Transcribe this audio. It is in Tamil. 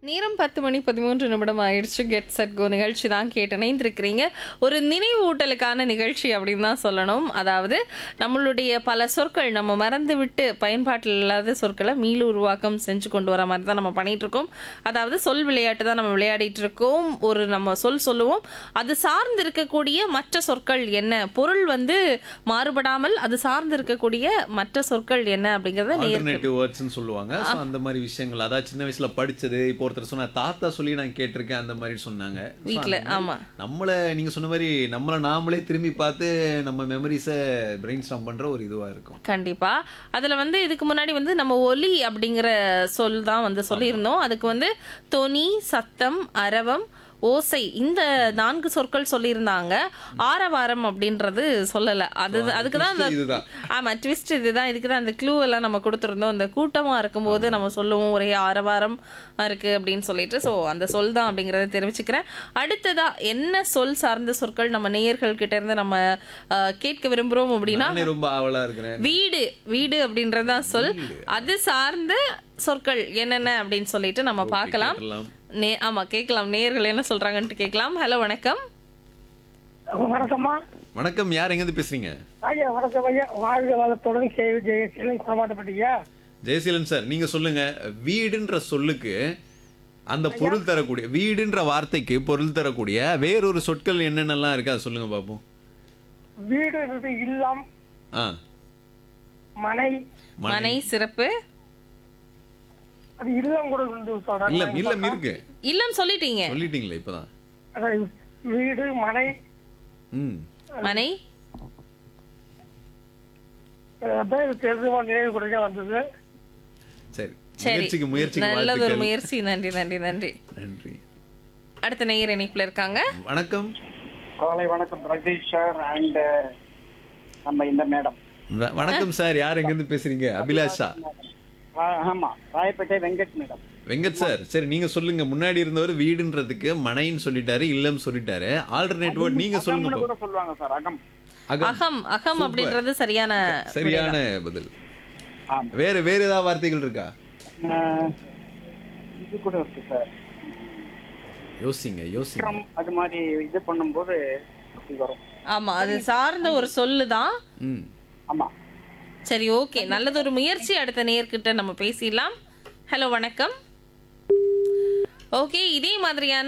நேரம் பத்து மணி பதிமூன்று நிமிடம் ஆயிடுச்சு கெட் செட் கோ நிகழ்ச்சி தான் கேட்டு இணைந்திருக்கிறீங்க ஒரு நினைவூட்டலுக்கான நிகழ்ச்சி அப்படின்னு தான் சொல்லணும் அதாவது நம்மளுடைய பல சொற்கள் நம்ம மறந்து விட்டு பயன்பாட்டில் இல்லாத சொற்களை மீள உருவாக்கம் செஞ்சு கொண்டு வர மாதிரி தான் நம்ம பண்ணிட்டு இருக்கோம் அதாவது சொல் விளையாட்டு தான் நம்ம விளையாடிட்டு இருக்கோம் ஒரு நம்ம சொல் சொல்லுவோம் அது சார்ந்து இருக்கக்கூடிய மற்ற சொற்கள் என்ன பொருள் வந்து மாறுபடாமல் அது சார்ந்து இருக்கக்கூடிய மற்ற சொற்கள் என்ன அப்படிங்கறத நேர் ஆல்டர்னேட்டிவ் வேர்ட்ஸ்னு சொல்லுவாங்க ஸோ அந்த மாதிரி விஷயங்கள் அதாவது சின்ன வயசுல படிச்சது இப்போ ஒருத்தர் சொன்ன தாத்தா சொல்லி நான் கேட்டிருக்கேன் அந்த மாதிரி சொன்னாங்க So, வீட்ல அந்த மாதிரி ஆமா நம்மள நீங்க சொன்ன மாதிரி நம்மள நாமளே திரும்பி பார்த்து நம்ம மெமரிஸை பிரெயின் ஸ்டாம் பண்ற ஒரு இதுவா இருக்கும் கண்டிப்பா அதுல வந்து இதுக்கு முன்னாடி வந்து நம்ம ஒலி அப்படிங்கிற சொல் தான் வந்து சொல்லியிருந்தோம் அதுக்கு வந்து தொனி சத்தம் அரவம் ஓசை இந்த நான்கு சொற்கள் சொல்லியிருந்தாங்க ஆரவாரம் அப்படின்றது சொல்லல அது அதுக்கு தான் அந்த Twist இதுதான் ஆமா ட்விஸ்ட் இதுதான் இதுக்கு தான் அந்த க்ளூ எல்லாம் நம்ம கொடுத்துருந்தோம் இந்த கூட்டமா இருக்கும்போது நம்ம சொல்லுவோம் ஒரே ஆரவாரம் இருக்கு அப்படின்னு சொல்லிட்டு ஸோ அந்த சொல் தான் அப்படிங்கறத தெரிவிச்சுக்கிறேன் அடுத்ததா என்ன சொல் சார்ந்த சொற்கள் நம்ம நேயர்கள் கிட்ட இருந்து நம்ம அஹ், கேட்க விரும்புறோம் அப்படின்னா நானே ரொம்ப ஆவலா இருக்கிறேன் வீடு வீடு அப்படின்றதுதான் சொல் அது சார்ந்த சொற்கள் என்னென்ன அப்படின்னு சொல்லிட்டு நம்ம பார்க்கலாம் கேட்டுடலாம். நே ஆமா கேட்கலாம் நேர்கள் என்ன சொல்றாங்கன்ட்டு கேட்கலாம் ஹலோ வணக்கம் வணக்கம்மா வணக்கம் யார் எங்க இருந்து பேசுறீங்க ஐயா வணக்கம் ஐயா வாழ்க வளத்துடன் கேள்வி ஜெயசீலன் சமாட்டப்பட்டீங்க ஜெயசீலன் சார் நீங்க சொல்லுங்க வீடுன்ற சொல்லுக்கு அந்த பொருள் தரக்கூடிய வீடுன்ற வார்த்தைக்கு பொருள் தரக்கூடிய வேறொரு சொற்கள் என்னென்னலாம் இருக்கு அதை சொல்லுங்க பாப்போம் வீடு இது இல்லம் ஆ மனை மனை சிறப்பு அது இல்லம் கூட உண்டு சொல்றாங்க இல்லம் இல்லம் இருக்கு இல்லம் சொல்லிட்டீங்க சொல்லிட்டீங்களே இப்பதான் அதான் வீடு மனை ம் மனை அதான் இது தெரிஞ்சுமா நினைவு கொடுக்க வந்தது சரி சரி முயற்சிக்கு முயற்சிக்கு நல்லது ஒரு வாழ்த்துக்கள். முயற்சி நன்றி நன்றி நன்றி நன்றி அடுத்த நேயர் இணைப்புல இருக்காங்க வணக்கம் காலை வணக்கம் பிரதீஷ் சார் அண்ட் நம்ம இந்த மேடம் வ- வணக்கம் சார் யார் எங்க இருந்து பேசுறீங்க அபிலாஷா ஆமா ராயப்பேட்டை வெங்கட் மேடம் வெங்கட் சார் சரி நீங்க சொல்லுங்க முன்னாடி இருந்தவர் வீடுன்றதுக்கு மனைன்னு சொல்லிட்டாரு இல்லம் சொல்லிட்டாரு ஆல்டர்னேட் வேர்ட் நீங்க சொல்லுங்க அகம்னு பாப்போம். கூட சொல்லுவாங்க சார் அகம் அகம் அகம் அகம் அப்படின்றது சரியான சரியான பதில் ஆமா வேற வேற ஏதாவது வார்த்தைகள் இருக்கா அஹ், இது கூட இருக்கு சார் யோசிங்க யோசிங்க விக்ரம் அது மாதிரி இது பண்ணும்போது அப்படி வரும் ஆமா அது சார்ந்த ஒரு சொல்லு தான் ம் ஆமா சரி ஓகே நல்லது ஒரு முயற்சி அடுத்த நேர்கிட்ட நம்ம பேசிடலாம் ஹலோ வணக்கம் ஓகே இதே மாதிரியான